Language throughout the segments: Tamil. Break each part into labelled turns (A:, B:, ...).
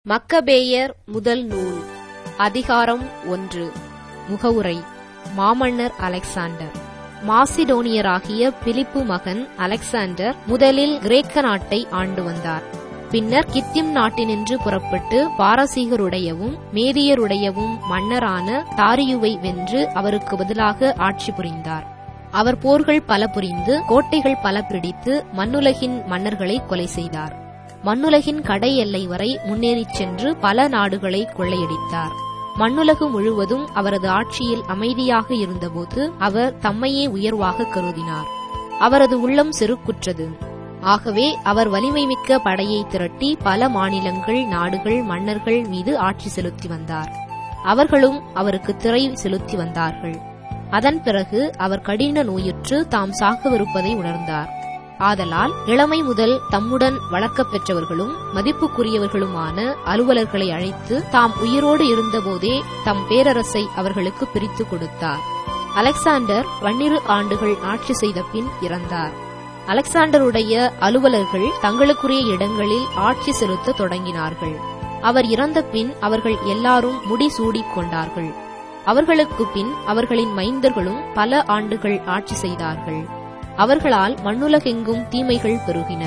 A: மக்கபேயர் முதல் நூல் அதிகாரம் ஒன்று முகவுரை மாமன்னர் அலெக்சாண்டர் மாசிடோனியராகிய பிலிப்பு மகன் அலெக்சாண்டர் முதலில் கிரேக்க நாட்டை ஆண்டு வந்தார் பின்னர் கித்திம் நாட்டினின்று புறப்பட்டு பாரசீகருடையவும் மேதியருடையவும் மன்னரான தாரியுவை வென்று அவருக்கு பதிலாக ஆட்சி புரிந்தார் அவர் போர்கள் பல புரிந்து கோட்டைகள் பல பிடித்து மண்ணுலகின் மன்னர்களை கொலை செய்தார் மண்ணுலகின் கடை எல்லை வரை முன்னேறிச் சென்று பல நாடுகளை கொள்ளையடித்தார் மண்ணுலகு முழுவதும் அவரது ஆட்சியில் அமைதியாக இருந்தபோது அவர் தம்மையே உயர்வாக கருதினார் அவரது உள்ளம் செருக்குற்றது ஆகவே அவர் வலிமை மிக்க படையை திரட்டி பல மாநிலங்கள் நாடுகள் மன்னர்கள் மீது ஆட்சி செலுத்தி வந்தார் அவர்களும் அவருக்கு திரை செலுத்தி வந்தார்கள் அதன் பிறகு அவர் கடின நோயுற்று தாம் சாகவிருப்பதை உணர்ந்தார் ஆதலால் இளமை முதல் தம்முடன் வளர்க்கப் பெற்றவர்களும் மதிப்புக்குரியவர்களுமான அலுவலர்களை அழைத்து தாம் உயிரோடு இருந்தபோதே தம் பேரரசை அவர்களுக்கு பிரித்து கொடுத்தார் அலெக்சாண்டர் பன்னிரு ஆண்டுகள் ஆட்சி செய்த பின் இறந்தார் அலெக்சாண்டருடைய அலுவலர்கள் தங்களுக்குரிய இடங்களில் ஆட்சி செலுத்த தொடங்கினார்கள் அவர் இறந்த பின் அவர்கள் எல்லாரும் முடிசூடிக் கொண்டார்கள் அவர்களுக்கு பின் அவர்களின் மைந்தர்களும் பல ஆண்டுகள் ஆட்சி செய்தார்கள் அவர்களால் மண்ணுலகெங்கும் தீமைகள் பெருகின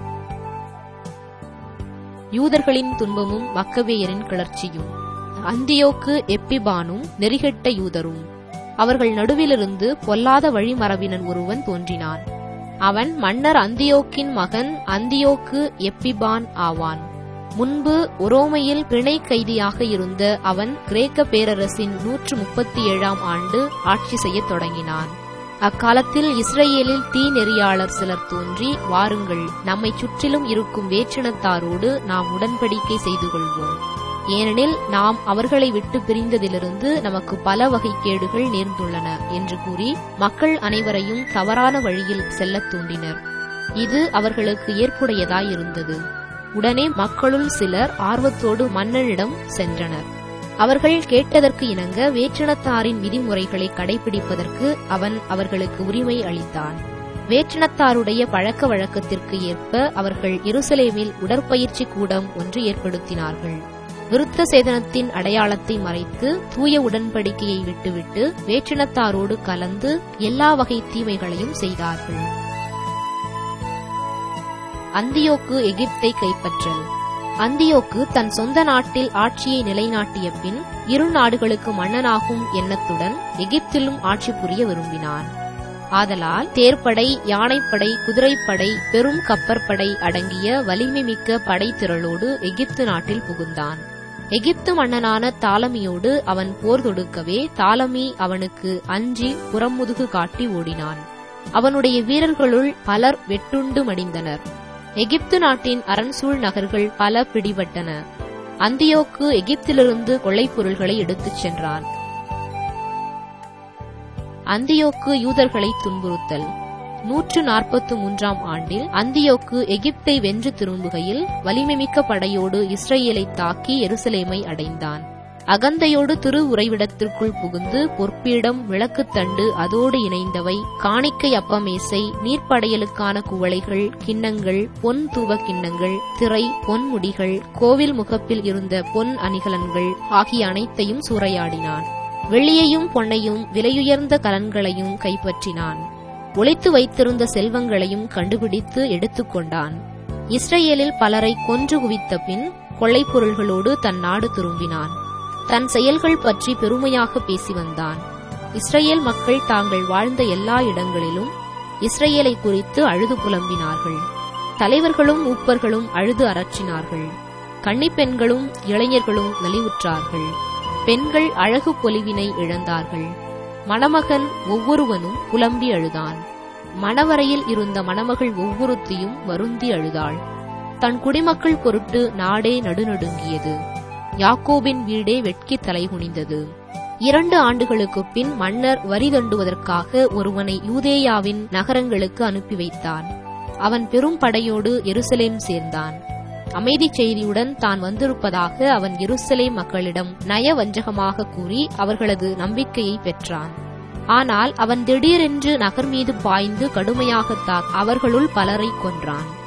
A: யூதர்களின் துன்பமும் மக்கவேயரின் கிளர்ச்சியும் அந்தியோக்கு எப்பிபானும் நெறிகெட்ட யூதரும் அவர்கள் நடுவிலிருந்து பொல்லாத வழிமரபினன் ஒருவன் தோன்றினான் அவன் மன்னர் அந்தியோக்கின் மகன் அந்தியோக்கு எப்பிபான் ஆவான் முன்பு ஒரோமையில் பிணை கைதியாக இருந்த அவன் கிரேக்க பேரரசின் நூற்று முப்பத்தி ஏழாம் ஆண்டு ஆட்சி செய்யத் தொடங்கினான் அக்காலத்தில் இஸ்ரேலில் தீ நெறியாளர் சிலர் தோன்றி வாருங்கள் நம்மை சுற்றிலும் இருக்கும் வேற்றினத்தாரோடு நாம் உடன்படிக்கை செய்து கொள்வோம் ஏனெனில் நாம் அவர்களை விட்டு பிரிந்ததிலிருந்து நமக்கு பல வகைக்கேடுகள் நேர்ந்துள்ளன என்று கூறி மக்கள் அனைவரையும் தவறான வழியில் செல்லத் தூண்டினர் இது அவர்களுக்கு ஏற்புடையதாயிருந்தது உடனே மக்களுள் சிலர் ஆர்வத்தோடு மன்னனிடம் சென்றனர் அவர்கள் கேட்டதற்கு இணங்க வேற்றினத்தாரின் விதிமுறைகளை கடைபிடிப்பதற்கு அவன் அவர்களுக்கு உரிமை அளித்தான் வேற்றினத்தாருடைய பழக்க வழக்கத்திற்கு ஏற்ப அவர்கள் எருசலேமில் உடற்பயிற்சி கூடம் ஒன்று ஏற்படுத்தினார்கள் விருத்த சேதனத்தின் அடையாளத்தை மறைத்து தூய உடன்படிக்கையை விட்டுவிட்டு வேற்றினத்தாரோடு கலந்து எல்லா வகை தீமைகளையும் செய்தார்கள் அந்தியோக்கு எகிப்தை கைப்பற்றல் அந்தியோக்கு தன் சொந்த நாட்டில் ஆட்சியை நிலைநாட்டிய பின் இரு நாடுகளுக்கு மன்னனாகும் எண்ணத்துடன் எகிப்திலும் ஆட்சி புரிய விரும்பினான் ஆதலால் தேர்ப்படை யானைப்படை குதிரைப்படை பெரும் கப்பற்படை அடங்கிய வலிமை மிக்க படைத்திரளோடு எகிப்து நாட்டில் புகுந்தான் எகிப்து மன்னனான தாலமியோடு அவன் போர் தொடுக்கவே தாலமி அவனுக்கு அஞ்சி புறமுதுகு காட்டி ஓடினான் அவனுடைய வீரர்களுள் பலர் வெட்டுண்டு மடிந்தனர் எகிப்து நாட்டின் அரண்சூழ் நகர்கள் பல பிடிபட்டன அந்தியோக்கு எகிப்திலிருந்து கொள்ளைப் பொருள்களை எடுத்துச் சென்றான் அந்தியோக்கு யூதர்களை துன்புறுத்தல் நூற்று நாற்பத்து மூன்றாம் ஆண்டில் அந்தியோக்கு எகிப்தை வென்று திரும்புகையில் வலிமைமிக்க படையோடு இஸ்ரேலை தாக்கி எருசலேமை அடைந்தான் அகந்தையோடு திரு உறைவிடத்திற்குள் புகுந்து பொற்பீடம் விளக்குத்தண்டு அதோடு இணைந்தவை காணிக்கை அப்பமேசை நீர்ப்படையலுக்கான குவளைகள் கிண்ணங்கள் பொன் தூவ கிண்ணங்கள் திரை பொன்முடிகள் கோவில் முகப்பில் இருந்த பொன் அணிகலன்கள் ஆகிய அனைத்தையும் சூறையாடினான் வெள்ளியையும் பொன்னையும் விலையுயர்ந்த கலன்களையும் கைப்பற்றினான் ஒளித்து வைத்திருந்த செல்வங்களையும் கண்டுபிடித்து எடுத்துக்கொண்டான் இஸ்ரேலில் பலரை கொன்று குவித்த பின் கொள்ளைப் பொருள்களோடு தன் நாடு திரும்பினான் தன் செயல்கள் பற்றி பெருமையாக பேசி வந்தான் இஸ்ரேல் மக்கள் தாங்கள் வாழ்ந்த எல்லா இடங்களிலும் இஸ்ரேலை குறித்து அழுது புலம்பினார்கள் தலைவர்களும் மூப்பர்களும் அழுது அரற்றினார்கள் கன்னிப்பெண்களும் இளைஞர்களும் நலிவுற்றார்கள் பெண்கள் அழகு பொலிவினை இழந்தார்கள் மணமகன் ஒவ்வொருவனும் புலம்பி அழுதான் மணவரையில் இருந்த மணமகள் ஒவ்வொருத்தியும் வருந்தி அழுதாள் தன் குடிமக்கள் பொருட்டு நாடே நடுநடுங்கியது யாக்கோபின் வீடே வெட்கி தலைகுனிந்தது இரண்டு ஆண்டுகளுக்குப் பின் மன்னர் வரி தண்டுவதற்காக ஒருவனை யூதேயாவின் நகரங்களுக்கு அனுப்பி வைத்தான் அவன் பெரும் படையோடு எருசலேம் சேர்ந்தான் அமைதி செய்தியுடன் தான் வந்திருப்பதாக அவன் எருசலேம் மக்களிடம் நயவஞ்சகமாக கூறி அவர்களது நம்பிக்கையை பெற்றான் ஆனால் அவன் திடீரென்று நகர் மீது பாய்ந்து கடுமையாக தாக் அவர்களுள் பலரை கொன்றான்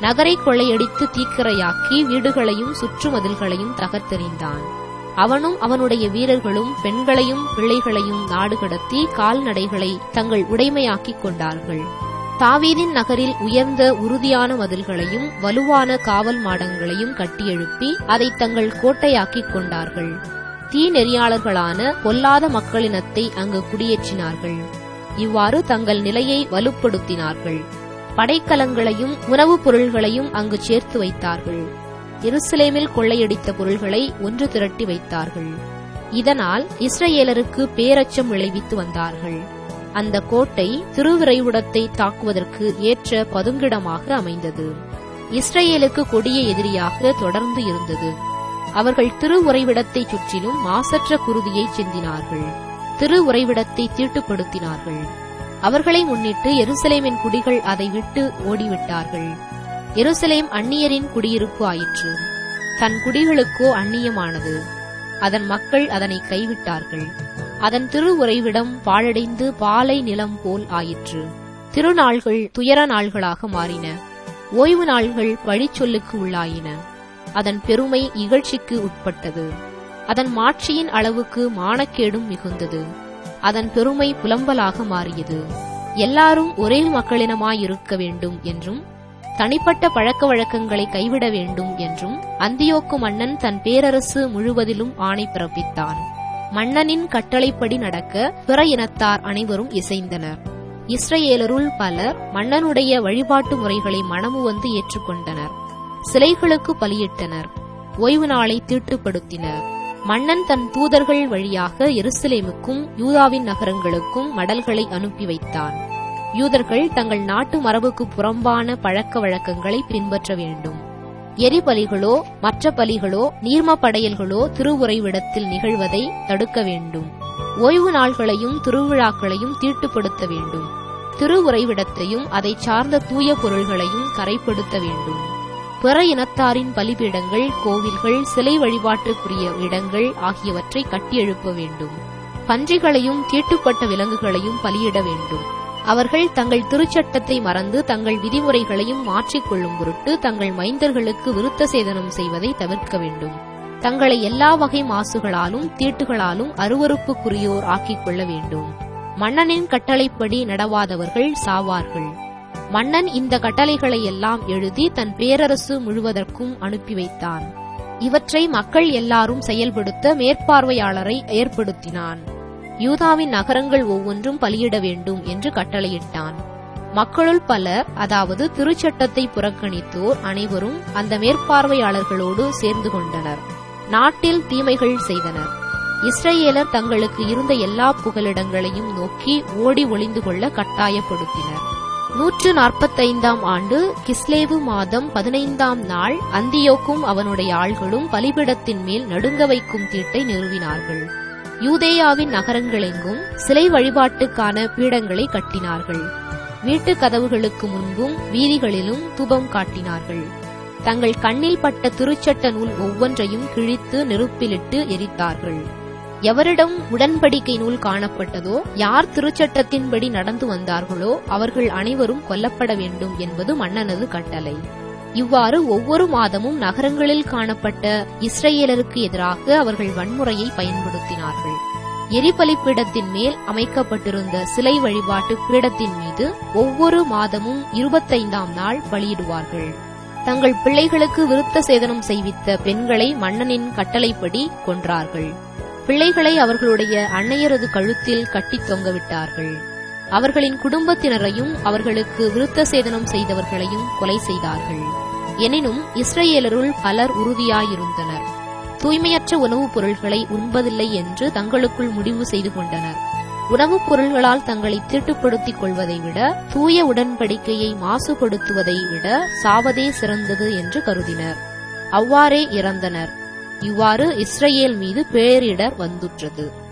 A: நகரை கொள்ளையடித்து தீக்கிரையாக்கி வீடுகளையும் சுற்றுமதில்களையும் தகர்த்தெறிந்தான் அவனும் அவனுடைய வீரர்களும் பெண்களையும் பிள்ளைகளையும் நாடு கடத்தி கால்நடைகளை தங்கள் உடைமையாக்கிக் கொண்டார்கள் தாவீதின் நகரில் உயர்ந்த உறுதியான மதில்களையும் வலுவான காவல் மாடங்களையும் கட்டியெழுப்பி அதை தங்கள் கோட்டையாக்கிக் கொண்டார்கள் தீ நெறியாளர்களான பொல்லாத மக்களினத்தை அங்கு குடியேற்றினார்கள் இவ்வாறு தங்கள் நிலையை வலுப்படுத்தினார்கள் படைக்கலங்களையும் உணவுப் பொருள்களையும் அங்கு சேர்த்து வைத்தார்கள் எருசலேமில் கொள்ளையடித்த பொருள்களை ஒன்று திரட்டி வைத்தார்கள் இதனால் இஸ்ரேலருக்கு பேரச்சம் விளைவித்து வந்தார்கள் அந்த கோட்டை திருவிரைவுடத்தை தாக்குவதற்கு ஏற்ற பதுங்கிடமாக அமைந்தது இஸ்ரேலுக்கு கொடிய எதிரியாக தொடர்ந்து இருந்தது அவர்கள் திரு உறைவிடத்தைச் சுற்றிலும் மாசற்ற குருதியை சிந்தினார்கள் திரு உறைவிடத்தை தீட்டுப்படுத்தினார்கள் அவர்களை முன்னிட்டு எருசலேமின் குடிகள் அதை விட்டு ஓடிவிட்டார்கள் எருசலேம் அந்நியரின் குடியிருப்பு ஆயிற்று தன் குடிகளுக்கோ அந்நியமானது அதன் மக்கள் அதனை கைவிட்டார்கள் அதன் திரு உறைவிடம் பாழடைந்து பாலை நிலம் போல் ஆயிற்று திருநாள்கள் துயர நாள்களாக மாறின ஓய்வு நாள்கள் பழிச்சொல்லுக்கு உள்ளாயின அதன் பெருமை இகழ்ச்சிக்கு உட்பட்டது அதன் மாட்சியின் அளவுக்கு மானக்கேடும் மிகுந்தது அதன் பெருமை புலம்பலாக மாறியது எல்லாரும் ஒரே மக்களினமாயிருக்க வேண்டும் என்றும் தனிப்பட்ட பழக்க வழக்கங்களை கைவிட வேண்டும் என்றும் அந்தியோக்கு மன்னன் தன் பேரரசு முழுவதிலும் ஆணை பிறப்பித்தான் மன்னனின் கட்டளைப்படி நடக்க பிற இனத்தார் அனைவரும் இசைந்தனர் இஸ்ரேலருள் பலர் மன்னனுடைய வழிபாட்டு முறைகளை மனமு வந்து ஏற்றுக்கொண்டனர் சிலைகளுக்கு பலியிட்டனர் ஓய்வு நாளை தீட்டுப்படுத்தினர் மன்னன் தன் தூதர்கள் வழியாக எருசலேமுக்கும் யூதாவின் நகரங்களுக்கும் மடல்களை அனுப்பி வைத்தான் யூதர்கள் தங்கள் நாட்டு மரபுக்கு புறம்பான பழக்க வழக்கங்களை பின்பற்ற வேண்டும் எரிபலிகளோ மற்ற பலிகளோ நீர்ம படையல்களோ திருவுறைவிடத்தில் நிகழ்வதை தடுக்க வேண்டும் ஓய்வு நாள்களையும் திருவிழாக்களையும் தீட்டுப்படுத்த வேண்டும் திருவுறைவிடத்தையும் அதைச் சார்ந்த தூய பொருள்களையும் கரைப்படுத்த வேண்டும் பிற இனத்தாரின் பலிபீடங்கள் கோவில்கள் சிலை வழிபாட்டுக்குரிய இடங்கள் ஆகியவற்றை கட்டியெழுப்ப வேண்டும் பன்றிகளையும் தீட்டுப்பட்ட விலங்குகளையும் பலியிட வேண்டும் அவர்கள் தங்கள் திருச்சட்டத்தை மறந்து தங்கள் விதிமுறைகளையும் மாற்றிக்கொள்ளும் பொருட்டு தங்கள் மைந்தர்களுக்கு விருத்த சேதனம் செய்வதை தவிர்க்க வேண்டும் தங்களை எல்லா வகை மாசுகளாலும் தீட்டுகளாலும் அருவறுப்புக்குரியோர் ஆக்கிக் கொள்ள வேண்டும் மன்னனின் கட்டளைப்படி நடவாதவர்கள் சாவார்கள் மன்னன் இந்த கட்டளைகளை எல்லாம் எழுதி தன் பேரரசு முழுவதற்கும் அனுப்பி வைத்தான் இவற்றை மக்கள் எல்லாரும் செயல்படுத்த மேற்பார்வையாளரை ஏற்படுத்தினான் யூதாவின் நகரங்கள் ஒவ்வொன்றும் பலியிட வேண்டும் என்று கட்டளையிட்டான் மக்களுள் பலர் அதாவது திருச்சட்டத்தை புறக்கணித்தோர் அனைவரும் அந்த மேற்பார்வையாளர்களோடு சேர்ந்து கொண்டனர் நாட்டில் தீமைகள் செய்தனர் இஸ்ரேலர் தங்களுக்கு இருந்த எல்லா புகலிடங்களையும் நோக்கி ஓடி ஒளிந்து கொள்ள கட்டாயப்படுத்தினர் நூற்று நாற்பத்தைந்தாம் ஆண்டு கிஸ்லேவு மாதம் பதினைந்தாம் நாள் அந்தியோக்கும் அவனுடைய ஆள்களும் பலிபிடத்தின் மேல் நடுங்க வைக்கும் தீட்டை நிறுவினார்கள் யூதேயாவின் நகரங்களெங்கும் சிலை வழிபாட்டுக்கான பீடங்களை கட்டினார்கள் வீட்டுக் கதவுகளுக்கு முன்பும் வீதிகளிலும் துபம் காட்டினார்கள் தங்கள் கண்ணில் பட்ட திருச்சட்ட நூல் ஒவ்வொன்றையும் கிழித்து நெருப்பிலிட்டு எரித்தார்கள் எவரிடம் உடன்படிக்கை நூல் காணப்பட்டதோ யார் திருச்சட்டத்தின்படி நடந்து வந்தார்களோ அவர்கள் அனைவரும் கொல்லப்பட வேண்டும் என்பது மன்னனது கட்டளை இவ்வாறு ஒவ்வொரு மாதமும் நகரங்களில் காணப்பட்ட இஸ்ரேலருக்கு எதிராக அவர்கள் வன்முறையை பயன்படுத்தினார்கள் எரிபலி பீடத்தின் மேல் அமைக்கப்பட்டிருந்த சிலை வழிபாட்டு பீடத்தின் மீது ஒவ்வொரு மாதமும் இருபத்தைந்தாம் நாள் பலியிடுவார்கள் தங்கள் பிள்ளைகளுக்கு விருத்த சேதனம் செய்வித்த பெண்களை மன்னனின் கட்டளைப்படி கொன்றார்கள் பிள்ளைகளை அவர்களுடைய அன்னையரது கழுத்தில் கட்டித் தொங்கவிட்டார்கள் அவர்களின் குடும்பத்தினரையும் அவர்களுக்கு விருத்த சேதனம் செய்தவர்களையும் கொலை செய்தார்கள் எனினும் இஸ்ரேலருள் பலர் உறுதியாயிருந்தனர் தூய்மையற்ற உணவுப் பொருள்களை உண்பதில்லை என்று தங்களுக்குள் முடிவு செய்து கொண்டனர் உணவுப் பொருள்களால் தங்களை தீட்டுப்படுத்திக் கொள்வதை விட தூய உடன்படிக்கையை மாசுபடுத்துவதை விட சாவதே சிறந்தது என்று கருதினர் அவ்வாறே இறந்தனர் இவ்வாறு இஸ்ரேல் மீது பேரிடர் வந்துற்றது